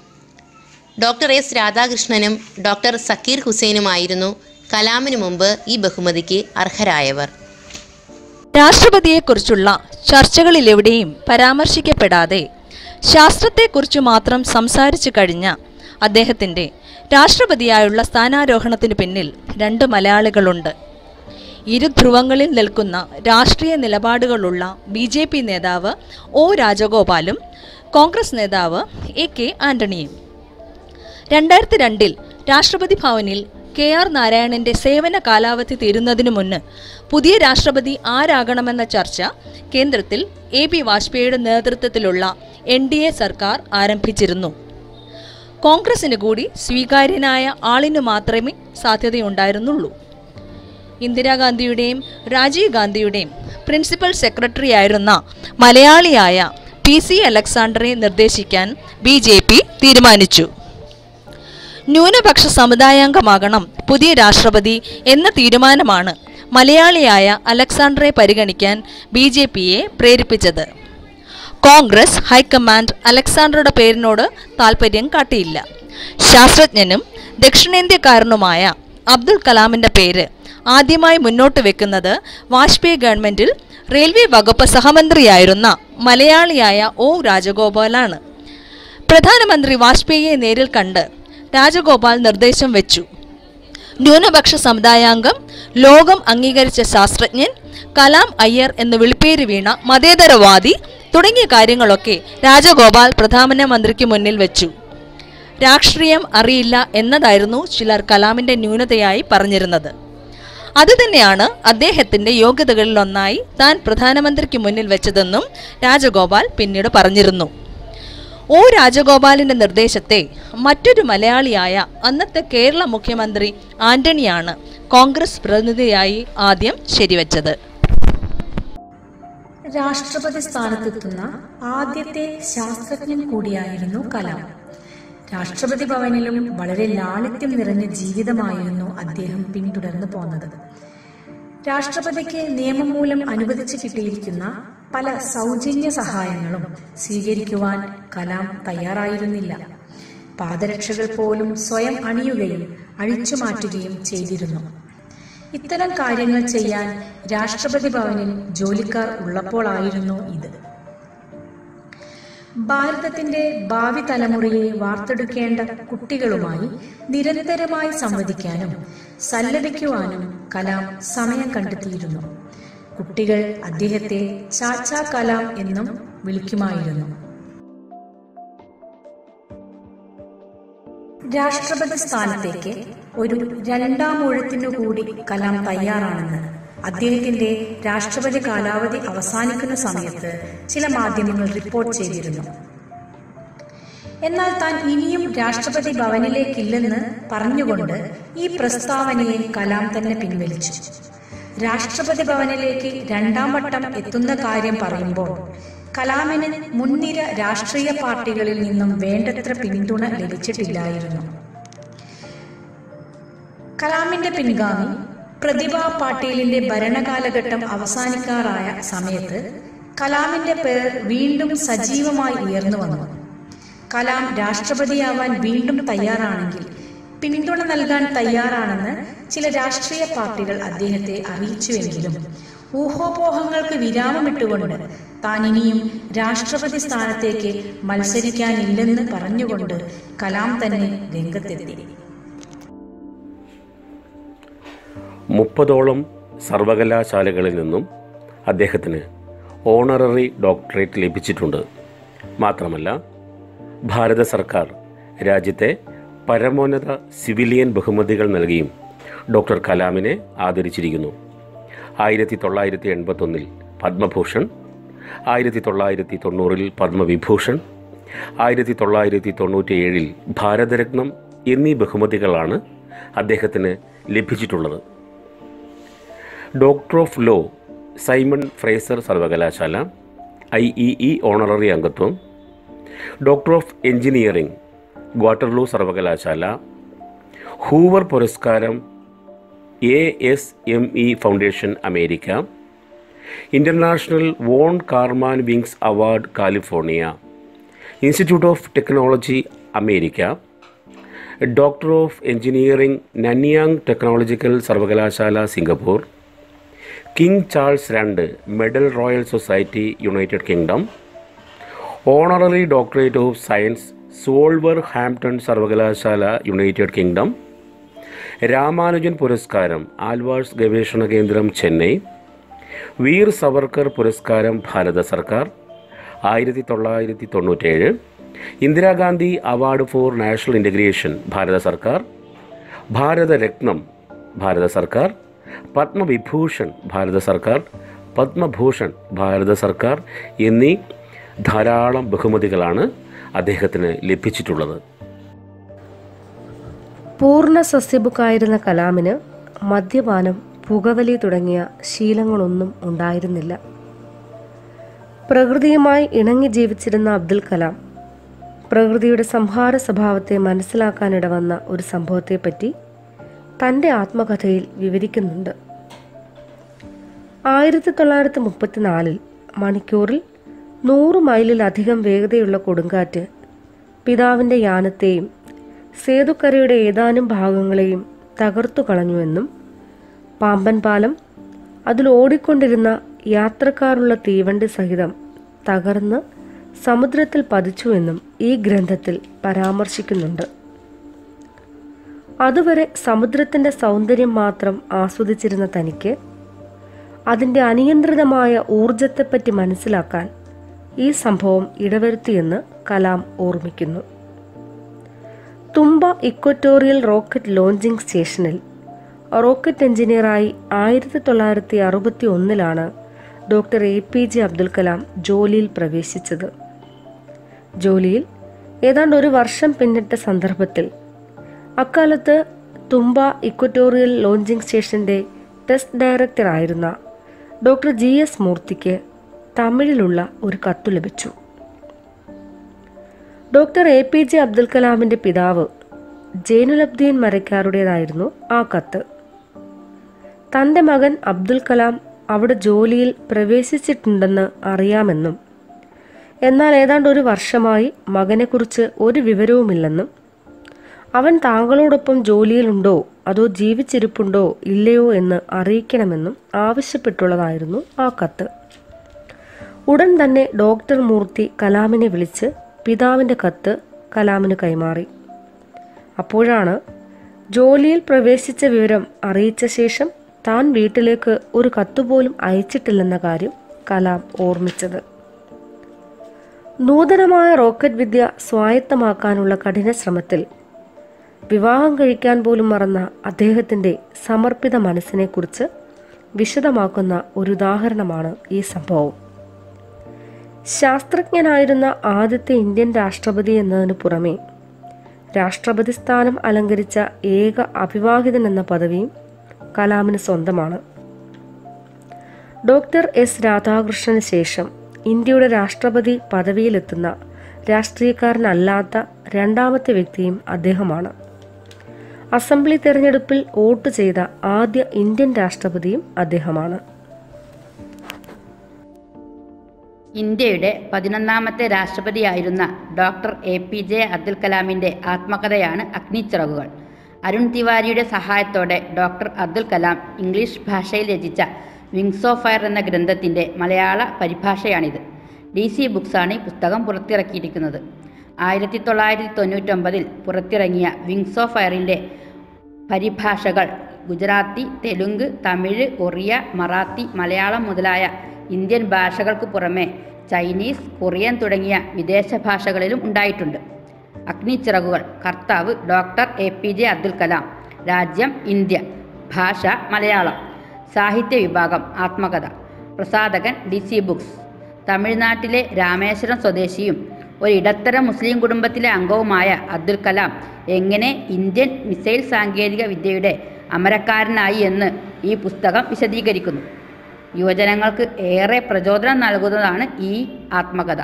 ഡോക്ടർ എസ് രാധാകൃഷ്ണനും ഡോക്ടർ സക്കീർ ഹുസൈനുമായിരുന്നു കലാമിനു മുമ്പ് ഈ ബഹുമതിക്ക് അർഹരായവർ രാഷ്ട്രപതിയെക്കുറിച്ചുള്ള ചർച്ചകളിലെവിടെയും പരാമർശിക്കപ്പെടാതെ ശാസ്ത്രത്തെക്കുറിച്ച് മാത്രം സംസാരിച്ചു കഴിഞ്ഞ അദ്ദേഹത്തിൻ്റെ രാഷ്ട്രപതിയായുള്ള സ്ഥാനാരോഹണത്തിന് പിന്നിൽ രണ്ട് മലയാളികളുണ്ട് ഇരു ധ്രുവങ്ങളിൽ നിൽക്കുന്ന രാഷ്ട്രീയ നിലപാടുകളുള്ള ബി ജെ പി നേതാവ് ഒ രാജഗോപാലും കോൺഗ്രസ് നേതാവ് എ കെ ആന്റണിയും രണ്ടായിരത്തി രണ്ടിൽ രാഷ്ട്രപതി ഭവനിൽ കെ ആർ നാരായണന്റെ സേവന കാലാവധി തീരുന്നതിനു മുന്ന് പുതിയ രാഷ്ട്രപതി ആരാകണമെന്ന ചർച്ച കേന്ദ്രത്തിൽ എ ബി വാജ്പേയിയുടെ നേതൃത്വത്തിലുള്ള എൻ ഡി എ സർക്കാർ ആരംഭിച്ചിരുന്നു കോൺഗ്രസിന് കൂടി സ്വീകാര്യനായ ആളിന് മാത്രമേ സാധ്യതയുണ്ടായിരുന്നുള്ളൂ ഇന്ദിരാഗാന്ധിയുടെയും രാജീവ് ഗാന്ധിയുടെയും പ്രിൻസിപ്പൽ സെക്രട്ടറി ആയിരുന്ന മലയാളിയായ പി സി അലക്സാണ്ടറെ നിർദ്ദേശിക്കാൻ ബി ജെ പി തീരുമാനിച്ചു ന്യൂനപക്ഷ സമുദായാംഗമാകണം പുതിയ രാഷ്ട്രപതി എന്ന തീരുമാനമാണ് മലയാളിയായ അലക്സാണ്ടറെ പരിഗണിക്കാൻ ബി ജെ പിയെ പ്രേരിപ്പിച്ചത് കോൺഗ്രസ് ഹൈക്കമാൻഡ് അലക്സാണ്ടറുടെ പേരിനോട് താൽപ്പര്യം കാട്ടിയില്ല ശാസ്ത്രജ്ഞനും ദക്ഷിണേന്ത്യക്കാരനുമായ അബ്ദുൽ കലാമിന്റെ പേര് ആദ്യമായി മുന്നോട്ട് വെക്കുന്നത് വാജ്പേയി ഗവൺമെന്റിൽ റെയിൽവേ വകുപ്പ് സഹമന്ത്രിയായിരുന്ന മലയാളിയായ ഒ രാജഗോപാലാണ് പ്രധാനമന്ത്രി വാജ്പേയിയെ നേരിൽ കണ്ട് രാജഗോപാൽ നിർദ്ദേശം വെച്ചു ന്യൂനപക്ഷ സമുദായാംഗം ലോകം അംഗീകരിച്ച ശാസ്ത്രജ്ഞൻ കലാം അയ്യർ എന്ന് വിളിപ്പേര് വീണ മതേതരവാദി തുടങ്ങിയ കാര്യങ്ങളൊക്കെ രാജഗോപാൽ പ്രധാനമന്ത്രിക്ക് മുന്നിൽ വെച്ചു രാഷ്ട്രീയം അറിയില്ല എന്നതായിരുന്നു ചിലർ കലാമിന്റെ ന്യൂനതയായി പറഞ്ഞിരുന്നത് അതുതന്നെയാണ് അദ്ദേഹത്തിന്റെ യോഗ്യതകളിലൊന്നായി താൻ പ്രധാനമന്ത്രിക്ക് മുന്നിൽ വെച്ചതെന്നും രാജഗോപാൽ പിന്നീട് പറഞ്ഞിരുന്നു ഒ രാജഗോപാലിന്റെ നിർദ്ദേശത്തെ മറ്റൊരു മലയാളിയായ അന്നത്തെ കേരള മുഖ്യമന്ത്രി ആന്റണിയാണ് കോൺഗ്രസ് പ്രതിനിധിയായി ആദ്യം ശരിവച്ചത് രാഷ്ട്രപതി സ്ഥാനത്തെത്തുന്ന ആദ്യത്തെ ശാസ്ത്രജ്ഞൻ കൂടിയായിരുന്നു കലാം രാഷ്ട്രപതി ഭവനിലും വളരെ ലാളിത്യം നിറഞ്ഞ ജീവിതമായിരുന്നു അദ്ദേഹം പിന്തുടർന്നു പോന്നത് രാഷ്ട്രപതിക്ക് നിയമം മൂലം അനുവദിച്ചു കിട്ടിയിരിക്കുന്ന പല സൗജന്യ സഹായങ്ങളും സ്വീകരിക്കുവാൻ കലാം തയ്യാറായിരുന്നില്ല പാദരക്ഷകൾ പോലും സ്വയം അണിയുകയും അഴിച്ചുമാറ്റുകയും ചെയ്തിരുന്നു ഇത്തരം കാര്യങ്ങൾ ചെയ്യാൻ രാഷ്ട്രപതി ഭവനിൽ ജോലിക്കാർ ഉള്ളപ്പോഴായിരുന്നു ഇത് ഭാരതത്തിന്റെ ഭാവി തലമുറയെ വാർത്തെടുക്കേണ്ട കുട്ടികളുമായി നിരന്തരമായി സംവദിക്കാനും സല്ലപിക്കുവാനും കലാം സമയം കണ്ടെത്തിയിരുന്നു കുട്ടികൾ അദ്ദേഹത്തെ ചാച്ചാ കലാം എന്നും വിളിക്കുമായിരുന്നു രാഷ്ട്രപതി സ്ഥാനത്തേക്ക് ഒരു രണ്ടാം ഊഴത്തിനു കൂടി കലാം തയ്യാറാണെന്ന് അദ്ദേഹത്തിന്റെ രാഷ്ട്രപതി കാലാവധി അവസാനിക്കുന്ന സമയത്ത് ചില മാധ്യമങ്ങൾ റിപ്പോർട്ട് ചെയ്തിരുന്നു എന്നാൽ താൻ ഇനിയും രാഷ്ട്രപതി ഭവനിലേക്കില്ലെന്ന് പറഞ്ഞുകൊണ്ട് ഈ പ്രസ്താവനയെ കലാം തന്നെ പിൻവലിച്ചു രാഷ്ട്രപതി ഭവനിലേക്ക് രണ്ടാം വട്ടം എത്തുന്ന കാര്യം പറയുമ്പോൾ കലാമിന് മുൻനിര രാഷ്ട്രീയ പാർട്ടികളിൽ നിന്നും വേണ്ടത്ര പിന്തുണ ലഭിച്ചിട്ടില്ലായിരുന്നു കലാമിന്റെ പിൻഗാമി പ്രതിഭ പാട്ടീലിന്റെ ഭരണകാലഘട്ടം അവസാനിക്കാറായ സമയത്ത് കലാമിന്റെ പേർ വീണ്ടും സജീവമായി ഉയർന്നു വന്നു കലാം രാഷ്ട്രപതിയാവാൻ വീണ്ടും തയ്യാറാണെങ്കിൽ പിന്തുണ നൽകാൻ തയ്യാറാണെന്ന് ചില രാഷ്ട്രീയ പാർട്ടികൾ അദ്ദേഹത്തെ അറിയിച്ചുവെങ്കിലും ഊഹോപോഹങ്ങൾക്ക് വിരാമമിട്ടുകൊണ്ട് താൻ ഇനിയും രാഷ്ട്രപതി സ്ഥാനത്തേക്ക് മത്സരിക്കാനില്ലെന്ന് പറഞ്ഞുകൊണ്ട് കലാം തന്നെ രംഗത്തെത്തി മുപ്പതോളം സർവകലാശാലകളിൽ നിന്നും അദ്ദേഹത്തിന് ഓണററി ഡോക്ടറേറ്റ് ലഭിച്ചിട്ടുണ്ട് മാത്രമല്ല ഭാരത സർക്കാർ രാജ്യത്തെ പരമോന്നത സിവിലിയൻ ബഹുമതികൾ നൽകിയും ഡോക്ടർ കലാമിനെ ആദരിച്ചിരിക്കുന്നു ആയിരത്തി തൊള്ളായിരത്തി എൺപത്തൊന്നിൽ പത്മഭൂഷൺ ആയിരത്തി തൊള്ളായിരത്തി തൊണ്ണൂറിൽ പത്മവിഭൂഷൺ ആയിരത്തി തൊള്ളായിരത്തി തൊണ്ണൂറ്റിയേഴിൽ ഭാരതരത്നം എന്നീ ബഹുമതികളാണ് അദ്ദേഹത്തിന് ലഭിച്ചിട്ടുള്ളത് doctor of law Simon Fraser സർവകലാശാല ഐ ഇ ഇ ഓണററി അംഗത്വം ഡോക്ടർ ഓഫ് എഞ്ചിനീയറിംഗ് ഗ്വാട്ടർലൂ സർവകലാശാല ഹൂവർ പുരസ്കാരം A S M E foundation America international von Karman wings award California institute of technology America doctor of engineering Nanyang technological സർവകലാശാല Singapore king Charles രണ്ട് medal royal society united kingdom honorary doctorate of science Wolverhampton സർവകലാശാല united kingdom Ramanujan പുരസ്കാരം ആൽവാഴ്സ് ഗവേഷണ കേന്ദ്രം ചെന്നൈ വീർ സവർക്കർ പുരസ്കാരം ഭാരത സർക്കാർ ആയിരത്തി തൊള്ളായിരത്തി തൊണ്ണൂറ്റേഴ് Indira Gandhi award for national integration ഭാരത സർക്കാർ ഭാരതരത്നം ഭാരത സർക്കാർ പത്മവിഭൂഷൺ ഭാരത സർക്കാർ പത്മഭൂഷൺ ഭാരത സർക്കാർ എന്നീ ധാരാളം ബഹുമതികളാണ് അദ്ദേഹത്തിന് ലഭിച്ചിട്ടുള്ളത് പൂർണ്ണ സസ്യബുക്കായിരുന്ന കലാമിന് മദ്യപാനം പുകവലി തുടങ്ങിയ ശീലങ്ങളൊന്നും ഉണ്ടായിരുന്നില്ല പ്രകൃതിയുമായി ഇണങ്ങി ജീവിച്ചിരുന്ന അബ്ദുൽ കലാം പ്രകൃതിയുടെ സംഹാര സ്വഭാവത്തെ മനസ്സിലാക്കാനിടവന്ന ഒരു സംഭവത്തെപ്പറ്റി തൻ്റെ ആത്മകഥയിൽ വിവരിക്കുന്നുണ്ട് ആയിരത്തി തൊള്ളായിരത്തി മുപ്പത്തിനാലിൽ മണിക്കൂറിൽ നൂറ് മൈലിലധികം വേഗതയുള്ള കൊടുങ്കാറ്റ് പിതാവിൻ്റെ യാനത്തെയും സേതുക്കരയുടെ ഏതാനും ഭാഗങ്ങളെയും തകർത്തു കളഞ്ഞുവെന്നും പാമ്പൻ പാലം അതിൽ ഓടിക്കൊണ്ടിരുന്ന യാത്രക്കാരുള്ള തീവണ്ടി സഹിതം തകർന്ന് സമുദ്രത്തിൽ പതിച്ചുവെന്നും ഈ ഗ്രന്ഥത്തിൽ പരാമർശിക്കുന്നുണ്ട് അതുവരെ സമുദ്രത്തിൻ്റെ സൗന്ദര്യം മാത്രം ആസ്വദിച്ചിരുന്ന തനിക്ക് അതിൻ്റെ അനിയന്ത്രിതമായ ഊർജത്തെപ്പറ്റി മനസ്സിലാക്കാൻ ഈ സംഭവം ഇടവരുത്തിയെന്ന് കലാം ഓർമ്മിക്കുന്നു തുമ്പ ഇക്വറ്റോറിയൽ റോക്കറ്റ് ലോഞ്ചിംഗ് സ്റ്റേഷനിൽ റോക്കറ്റ് എഞ്ചിനീയറായി ആയിരത്തി തൊള്ളായിരത്തി അറുപത്തി ഒന്നിലാണ് doctor A P J Abdul Kalam ജോലിയിൽ പ്രവേശിച്ചത് ജോലിയിൽ ഏതാണ്ട് ഒരു വർഷം പിന്നിട്ട സന്ദർഭത്തിൽ അക്കാലത്ത് തുമ്പ ഇക്വറ്റോറിയൽ ലോഞ്ചിംഗ് സ്റ്റേഷന്റെ ടെസ്റ്റ് ഡയറക്ടറായിരുന്ന ഡോക്ടർ ജി എസ് മൂർത്തിക്ക് തമിഴിലുള്ള ഒരു കത്തു ലഭിച്ചു doctor A P J Abdul കലാമിൻ്റെ പിതാവ് ജൈനുലബ്ദീൻ മരക്കാരുടേതായിരുന്നു ആ കത്ത് തൻ്റെ മകൻ അബ്ദുൽ കലാം അവിടെ ജോലിയിൽ പ്രവേശിച്ചിട്ടുണ്ടെന്ന് അറിയാമെന്നും എന്നാൽ ഏതാണ്ട് ഒരു വർഷമായി മകനെക്കുറിച്ച് ഒരു വിവരവുമില്ലെന്നും അവൻ താങ്കളോടൊപ്പം ജോലിയിലുണ്ടോ അതോ ജീവിച്ചിരിപ്പുണ്ടോ ഇല്ലയോ എന്ന് അറിയിക്കണമെന്നും ആവശ്യപ്പെട്ടുള്ളതായിരുന്നു ആ കത്ത് ഉടൻ തന്നെ ഡോക്ടർ മൂർത്തി കലാമിനെ വിളിച്ച് പിതാവിൻ്റെ കത്ത് കലാമിന് കൈമാറി അപ്പോഴാണ് ജോലിയിൽ പ്രവേശിച്ച വിവരം അറിയിച്ച ശേഷം താൻ വീട്ടിലേക്ക് ഒരു കത്തുപോലും അയച്ചിട്ടില്ലെന്ന കാര്യം കലാം ഓർമ്മിച്ചത് നൂതനമായ റോക്കറ്റ് വിദ്യ സ്വായത്തമാക്കാനുള്ള കഠിന ശ്രമത്തിൽ വിവാഹം കഴിക്കാൻ പോലും മറന്ന അദ്ദേഹത്തിൻ്റെ സമർപ്പിത മനസ്സിനെക്കുറിച്ച് വിശദമാക്കുന്ന ഒരു ഉദാഹരണമാണ് ഈ സംഭവം ശാസ്ത്രജ്ഞനായിരുന്ന ആദ്യത്തെ ഇന്ത്യൻ രാഷ്ട്രപതി എന്നതിനു പുറമെ രാഷ്ട്രപതി സ്ഥാനം അലങ്കരിച്ച ഏക അവിവാഹിതൻ എന്ന പദവിയും കലാമിന് സ്വന്തമാണ് ഡോക്ടർ എസ് രാധാകൃഷ്ണന് ശേഷം ഇന്ത്യയുടെ രാഷ്ട്രപതി പദവിയിലെത്തുന്ന രാഷ്ട്രീയക്കാരനല്ലാത്ത രണ്ടാമത്തെ വ്യക്തിയും അദ്ദേഹമാണ് അസംബ്ലി തെരഞ്ഞെടുപ്പിൽ വോട്ട് ചെയ്ത ആദ്യ ഇന്ത്യൻ രാഷ്ട്രപതിയും അദ്ദേഹമാണ് ഇന്ത്യയുടെ പതിനൊന്നാമത്തെ രാഷ്ട്രപതിയായിരുന്ന doctor A P J Abdul കലാമിൻ്റെ ആത്മകഥയാണ് അഗ്നിച്ചിറകുകൾ അരുൺ തിവാരിയുടെ സഹായത്തോടെ ഡോക്ടർ അബ്ദുൽ കലാം ഇംഗ്ലീഷ് ഭാഷയിൽ രചിച്ച വിങ്സ് ഓഫ് ഫയർ എന്ന ഗ്രന്ഥത്തിൻ്റെ മലയാള പരിഭാഷയാണിത് ഡി സി ബുക്സാണ് ഈ പുസ്തകം പുറത്തിറക്കിയിരിക്കുന്നത് ആയിരത്തി തൊള്ളായിരത്തി തൊണ്ണൂറ്റൊമ്പതിൽ പുറത്തിറങ്ങിയ വിങ്സ് ഓഫ് ഫയറിൻ്റെ പരിഭാഷകൾ ഗുജറാത്തി തെലുങ്ക് തമിഴ് ഒറിയ മറാത്തി മലയാളം മുതലായ ഇന്ത്യൻ ഭാഷകൾക്ക് പുറമെ ചൈനീസ് കൊറിയൻ തുടങ്ങിയ വിദേശ ഭാഷകളിലും ഉണ്ടായിട്ടുണ്ട് അഗ്നിച്ചിറകുകൾ കർത്താവ് doctor A P J Abdul Kalam രാജ്യം ഇന്ത്യ ഭാഷ മലയാളം സാഹിത്യ വിഭാഗം ആത്മകഥ പ്രസാധകൻ ഡി സി ബുക്സ് തമിഴ്നാട്ടിലെ രാമേശ്വരം സ്വദേശിയും ഒരു ഇടത്തരം മുസ്ലിം കുടുംബത്തിലെ അംഗവുമായ അബ്ദുൽ കലാം എങ്ങനെ ഇന്ത്യൻ മിസൈൽ സാങ്കേതിക വിദ്യയുടെ അമരക്കാരനായി എന്ന് ഈ പുസ്തകം വിശദീകരിക്കുന്നു യുവജനങ്ങൾക്ക് ഏറെ പ്രചോദനം നൽകുന്നതാണ് ഈ ആത്മകഥ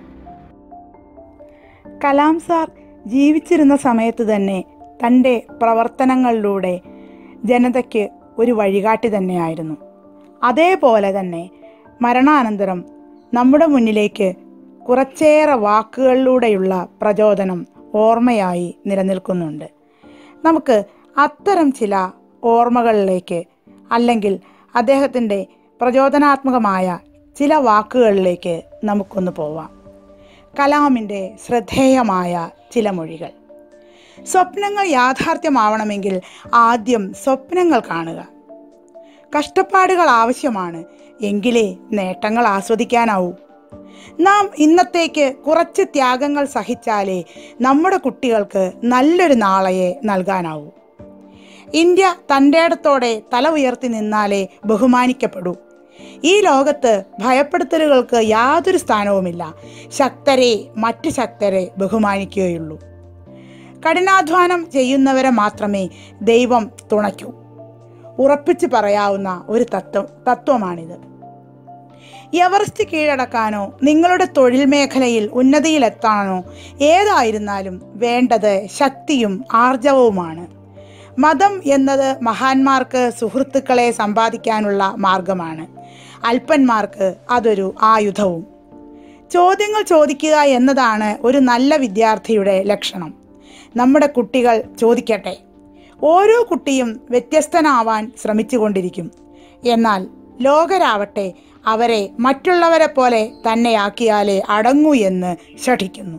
കലാം സാർ ജീവിച്ചിരുന്ന സമയത്ത് തന്നെ തൻ്റെ പ്രവർത്തനങ്ങളിലൂടെ ജനതയ്ക്ക് ഒരു വഴികാട്ടി തന്നെയായിരുന്നു അതേപോലെ തന്നെ മരണാനന്തരം നമ്മുടെ മുന്നിലേക്ക് കുറച്ചേറെ വാക്കുകളിലൂടെയുള്ള പ്രചോദനം ഓർമ്മയായി നിലനിൽക്കുന്നുണ്ട് നമുക്ക് അത്തരം ചില ഓർമ്മകളിലേക്ക് അല്ലെങ്കിൽ അദ്ദേഹത്തിൻ്റെ പ്രചോദനാത്മകമായ ചില വാക്കുകളിലേക്ക് നമുക്കൊന്ന് പോവാം കലാമിൻ്റെ ശ്രദ്ധേയമായ ചില മൊഴികൾ സ്വപ്നങ്ങൾ യാഥാർത്ഥ്യമാവണമെങ്കിൽ ആദ്യം സ്വപ്നങ്ങൾ കാണുക കഷ്ടപ്പാടുകൾ ആവശ്യമാണ് എങ്കിലേ നേട്ടങ്ങൾ ആസ്വദിക്കാനാവൂ നാം ഇന്നത്തേക്ക് കുറച്ച് ത്യാഗങ്ങൾ സഹിച്ചാലേ നമ്മുടെ കുട്ടികൾക്ക് നല്ലൊരു നാളെയെ നൽകാനാവൂ ഇന്ത്യ തൻ്റെ ഇടത്തോടെ തല ഉയർത്തി നിന്നാലേ ബഹുമാനിക്കപ്പെടൂ ഈ ലോകത്ത് ഭയപ്പെടുത്തലുകൾക്ക് യാതൊരു സ്ഥാനവുമില്ല ശക്തരെ മറ്റു ശക്തരെ ബഹുമാനിക്കുകയുള്ളൂ കഠിനാധ്വാനം ചെയ്യുന്നവരെ മാത്രമേ ദൈവം തുണയ്ക്കൂ ഉറപ്പിച്ചു പറയാവുന്ന ഒരു തത്വം തത്വമാണിത് എവറസ്റ്റ് കീഴടക്കാനോ നിങ്ങളുടെ തൊഴിൽ മേഖലയിൽ ഉന്നതിയിലെത്താനോ ഏതായിരുന്നാലും വേണ്ടത് ശക്തിയും ആർജവവുമാണ് മതം എന്നത് മഹാന്മാർക്ക് സുഹൃത്തുക്കളെ സമ്പാദിക്കാനുള്ള മാർഗമാണ് അല്പന്മാർക്ക് അതൊരു ആയുധവും ചോദ്യങ്ങൾ ചോദിക്കുക എന്നതാണ് ഒരു നല്ല വിദ്യാർത്ഥിയുടെ ലക്ഷണം നമ്മുടെ കുട്ടികൾ ചോദിക്കട്ടെ ഓരോ കുട്ടിയും വ്യത്യസ്തനാവാൻ ശ്രമിച്ചുകൊണ്ടിരിക്കും എന്നാൽ ലോകരാവട്ടെ അവരെ മറ്റുള്ളവരെ പോലെ തന്നെയാക്കിയാലേ അടങ്ങൂ എന്ന് ശഠിക്കുന്നു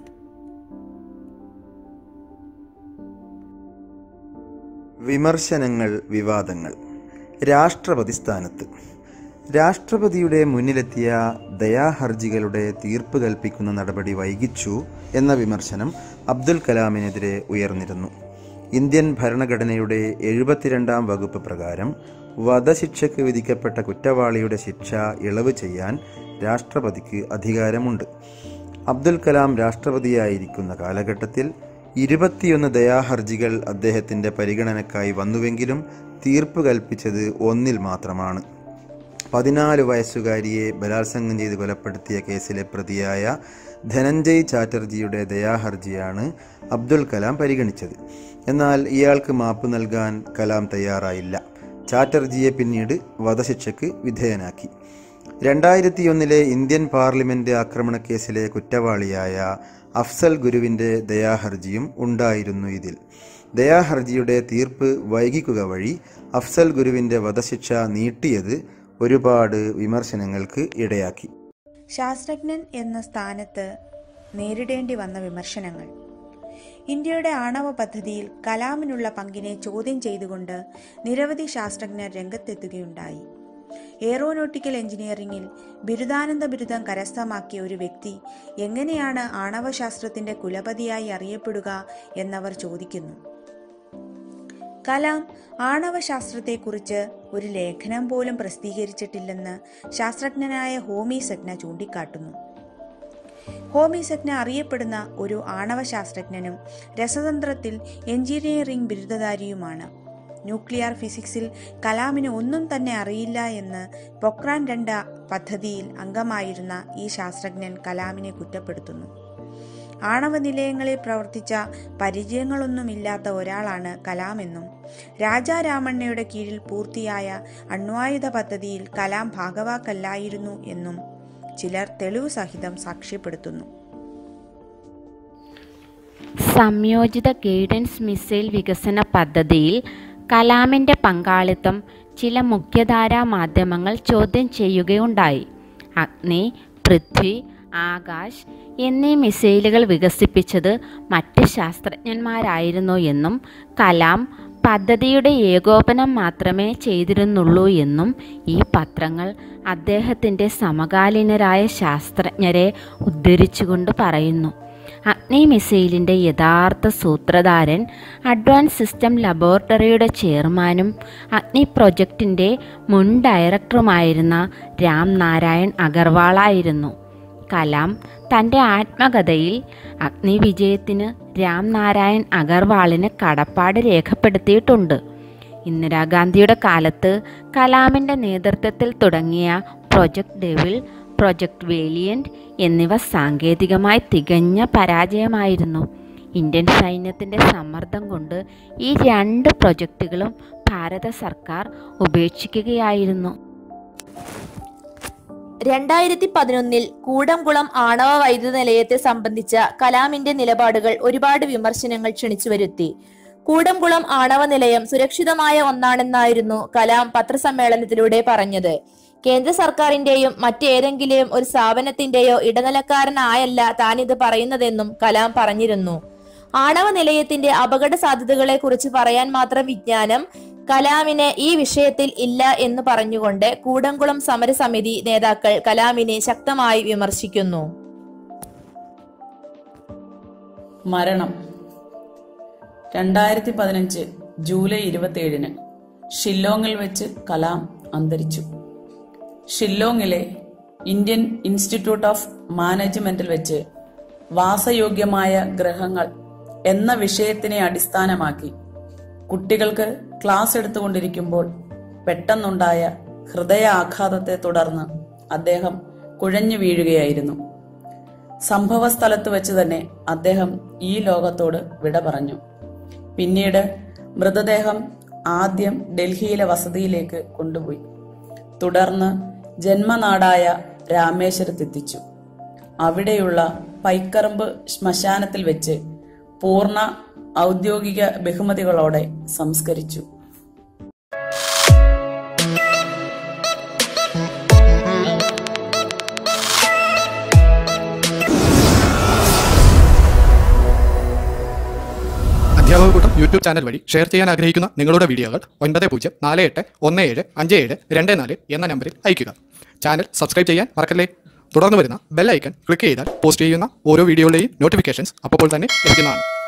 വിമർശനങ്ങൾ വിവാദങ്ങൾ രാഷ്ട്രപതി സ്ഥാനത്ത് രാഷ്ട്രപതിയുടെ മുന്നിലെത്തിയ ദയാഹർജികളുടെ തീർപ്പ് കൽപ്പിക്കുന്ന നടപടി വൈകിച്ചു എന്ന വിമർശനം അബ്ദുൽ കലാമിനെതിരെ ഉയർന്നിരുന്നു ഇന്ത്യൻ ഭരണഘടനയുടെ എഴുപത്തിരണ്ടാം വകുപ്പ് പ്രകാരം വധശിക്ഷയ്ക്ക് വിധിക്കപ്പെട്ട കുറ്റവാളിയുടെ ശിക്ഷ ഇളവ് ചെയ്യാൻ രാഷ്ട്രപതിക്ക് അധികാരമുണ്ട് അബ്ദുൽ കലാം രാഷ്ട്രപതിയായിരിക്കുന്ന കാലഘട്ടത്തിൽ ഇരുപത്തിയൊന്ന് ദയാഹർജികൾ അദ്ദേഹത്തിൻ്റെ പരിഗണനക്കായി വന്നുവെങ്കിലും തീർപ്പ് കൽപ്പിച്ചത് ഒന്നിൽ മാത്രമാണ് പതിനാല് വയസ്സുകാരിയെ ബലാത്സംഗം ചെയ്ത് കൊലപ്പെടുത്തിയ കേസിലെ പ്രതിയായ ധനഞ്ജയ് ചാറ്റർജിയുടെ ദയാഹർജിയാണ് അബ്ദുൽ കലാം പരിഗണിച്ചത് എന്നാൽ ഇയാൾക്ക് മാപ്പ് നൽകാൻ കലാം തയ്യാറായില്ല ചാറ്റർജിയെ പിന്നീട് വധശിക്ഷയ്ക്ക് വിധേയനാക്കി രണ്ടായിരത്തിയൊന്നിലെ ഇന്ത്യൻ പാർലമെന്റ് ആക്രമണക്കേസിലെ കുറ്റവാളിയായ അഫ്സൽ ഗുരുവിൻ്റെ ദയാഹർജിയും ഉണ്ടായിരുന്നു ഇതിൽ ദയാഹർജിയുടെ തീർപ്പ് വൈകിക്കുക വഴി അഫ്സൽ ഗുരുവിൻ്റെ വധശിക്ഷ നീട്ടിയത് ഒരുപാട് വിമർശനങ്ങൾക്ക് ഇടയാക്കി ശാസ്ത്രജ്ഞൻ എന്ന സ്ഥാനത്ത് നേരിടേണ്ടി വന്ന വിമർശനങ്ങൾ ഇന്ത്യയുടെ ആണവ പദ്ധതിയിൽ കലാമിനുള്ള പങ്കിനെ ചോദ്യം ചെയ്തുകൊണ്ട് നിരവധി ശാസ്ത്രജ്ഞർ രംഗത്തെത്തുകയുണ്ടായി എയറോനോട്ടിക്കൽ എഞ്ചിനീയറിംഗിൽ ബിരുദാനന്ദ ബിരുദം കരസ്ഥമാക്കിയ ഒരു വ്യക്തി എങ്ങനെയാണ് ആണവശാസ്ത്രത്തിന്റെ കുലപതിയായി അറിയപ്പെടുക എന്നവർ ചോദിക്കുന്നു കലാം ആണവശാസ്ത്രത്തെക്കുറിച്ച് ഒരു ലേഖനം പോലും പ്രസിദ്ധീകരിച്ചിട്ടില്ലെന്ന് ശാസ്ത്രജ്ഞനായ ഹോമി സഗ്ന ചൂണ്ടിക്കാട്ടുന്നു ഹോമി സഗ്ന അറിയപ്പെടുന്ന ഒരു ആണവശാസ്ത്രജ്ഞനും രസതന്ത്രത്തിൽ എഞ്ചിനീയറിംഗ് ബിരുദധാരിയുമാണ് ന്യൂക്ലിയർ ഫിസിക്സിൽ കലാമിന് ഒന്നും തന്നെ അറിയില്ല എന്ന് പൊക്രാൻ രണ്ട് പദ്ധതിയിൽ അംഗമായിരുന്ന ഈ ശാസ്ത്രജ്ഞൻ കലാമിനെ കുറ്റപ്പെടുത്തുന്നു ആണവ നിലയങ്ങളിൽ പ്രവർത്തിച്ച പരിചയങ്ങളൊന്നുമില്ലാത്ത ഒരാളാണ് കലാമെന്നും രാജാരാമണ്ണയുടെ കീഴിൽ പൂർത്തിയായ അണ്വായുധ പദ്ധതിയിൽ കലാം ഭാഗവാക്കല്ലായിരുന്നു എന്നും ചിലർ തെളിവ് സഹിതം സാക്ഷ്യപ്പെടുത്തുന്നു സംയോജിത ഗൈഡൻസ് മിസൈൽ വികസന പദ്ധതിയിൽ കലാമിൻ്റെ പങ്കാളിത്തം ചില മുഖ്യധാരാ മാധ്യമങ്ങൾ ചോദ്യം ചെയ്യുകയുണ്ടായി അഗ്നി പൃഥ്വി ആകാശ് എന്നീ മിസൈലുകൾ വികസിപ്പിച്ചത് മറ്റ് ശാസ്ത്രജ്ഞന്മാരായിരുന്നു എന്നും കലാം പദ്ധതിയുടെ ഏകോപനം മാത്രമേ ചെയ്തിരുന്നുള്ളൂ എന്നും ഈ പത്രങ്ങൾ അദ്ദേഹത്തിൻ്റെ സമകാലീനരായ ശാസ്ത്രജ്ഞരെ ഉദ്ധരിച്ചുകൊണ്ട് പറയുന്നു അഗ്നി മിസൈലിൻ്റെ യഥാർത്ഥ സൂത്രധാരൻ അഡ്വാൻസ് സിസ്റ്റം ലബോറട്ടറിയുടെ ചെയർമാനും അഗ്നി പ്രൊജക്റ്റിൻ്റെ മുൻ ഡയറക്ടറുമായിരുന്ന രാം നാരായൺ അഗർവാളായിരുന്നു കലാം തൻ്റെ ആത്മകഥയിൽ അഗ്നി വിജയത്തിന് രാം നാരായൺ അഗർവാളിന് കടപ്പാട് രേഖപ്പെടുത്തിയിട്ടുണ്ട് ഇന്ദിരാഗാന്ധിയുടെ കാലത്ത് കലാമിൻ്റെ നേതൃത്വത്തിൽ തുടങ്ങിയ പ്രൊജക്ട് ഡെവിൾ പ്രൊജക്ട് വേലിയൻ്റ് എന്നിവ സാങ്കേതികമായി തികഞ്ഞ പരാജയമായിരുന്നു ഇന്ത്യൻ സൈന്യത്തിൻ്റെ സമ്മർദ്ദം കൊണ്ട് ഈ രണ്ട് പ്രൊജക്റ്റുകളും ഭാരത സർക്കാർ ഉപേക്ഷിക്കുകയായിരുന്നു രണ്ടായിരത്തി പതിനൊന്നിൽ കൂടംകുളം ആണവ വൈദ്യുത നിലയത്തെ സംബന്ധിച്ച കലാമിന്റെ നിലപാടുകൾ ഒരുപാട് വിമർശനങ്ങൾ ക്ഷണിച്ചു വരുത്തി കൂടംകുളം ആണവ നിലയം സുരക്ഷിതമായ ഒന്നാണെന്നായിരുന്നു കലാം പത്രസമ്മേളനത്തിലൂടെ പറഞ്ഞത് കേന്ദ്ര സർക്കാരിന്റെയും മറ്റേതെങ്കിലും ഒരു സ്ഥാപനത്തിന്റെയോ ഇടനിലക്കാരനായല്ല താനിത് പറയുന്നതെന്നും കലാം പറഞ്ഞിരുന്നു ആണവ നിലയത്തിന്റെ അപകട സാധ്യതകളെ കുറിച്ച് പറയാൻ മാത്രം വിജ്ഞാനം കലാമിന് ഈ വിഷയത്തിൽ ഇല്ല എന്ന് പറഞ്ഞുകൊണ്ട് കൂടംകുളം സമരസമിതി നേതാക്കൾ കലാമിനെ ശക്തമായി വിമർശിക്കുന്നു മരണം രണ്ടായിരത്തി പതിനഞ്ച് ജൂലൈ ഇരുപത്തിയേഴിന് ഷില്ലോങ്ങിൽ വെച്ച് കലാം അന്തരിച്ചു ഷില്ലോങ്ങിലെ ഇന്ത്യൻ ഇൻസ്റ്റിറ്റ്യൂട്ട് ഓഫ് മാനേജ്മെന്റിൽ വെച്ച് വാസയോഗ്യമായ ഗ്രഹങ്ങൾ എന്ന വിഷയത്തിനെ അടിസ്ഥാനമാക്കി കുട്ടികൾക്ക് ക്ലാസ് എടുത്തുകൊണ്ടിരിക്കുമ്പോൾ പെട്ടെന്നുണ്ടായ ഹൃദയാഘാതത്തെ തുടർന്ന് അദ്ദേഹം കുഴഞ്ഞു വീഴുകയായിരുന്നു സംഭവ സ്ഥലത്ത് വെച്ച് തന്നെ അദ്ദേഹം ഈ ലോകത്തോട് വിട പറഞ്ഞു പിന്നീട് മൃതദേഹം ആദ്യം ഡൽഹിയിലെ വസതിയിലേക്ക് കൊണ്ടുപോയി തുടർന്ന് ജന്മനാടായ രാമേശ്വരത്തെത്തിച്ചു അവിടെയുള്ള പൈക്കറമ്പ് ശ്മശാനത്തിൽ വെച്ച് പൂർണ്ണ ഔദ്യോഗിക ബഹുമതികളോടെ സംസ്കരിച്ചു അധ്യാപക കൂട്ടം യൂട്യൂബ് ചാനൽ വഴി ഷെയർ ചെയ്യാൻ ആഗ്രഹിക്കുന്ന നിങ്ങളുടെ വീഡിയോകൾ ഒൻപത് പൂജ്യം നാല് എട്ട് ഒന്ന് ഏഴ് അഞ്ച് ഏഴ് രണ്ട് നാല് എന്ന നമ്പറിൽ അയയ്ക്കുക ചാനൽ സബ്സ്ക്രൈബ് ചെയ്യാൻ മറക്കല്ലേ തുടർന്ന് വരുന്ന ബെൽ ഐക്കൺ ക്ലിക്ക് ചെയ്താൽ പോസ്റ്റ് ചെയ്യുന്ന ഓരോ വീഡിയോയുടെയും നോട്ടിഫിക്കേഷൻസ് അപ്പോൾ തന്നെ ലഭിക്കുന്നതാണ്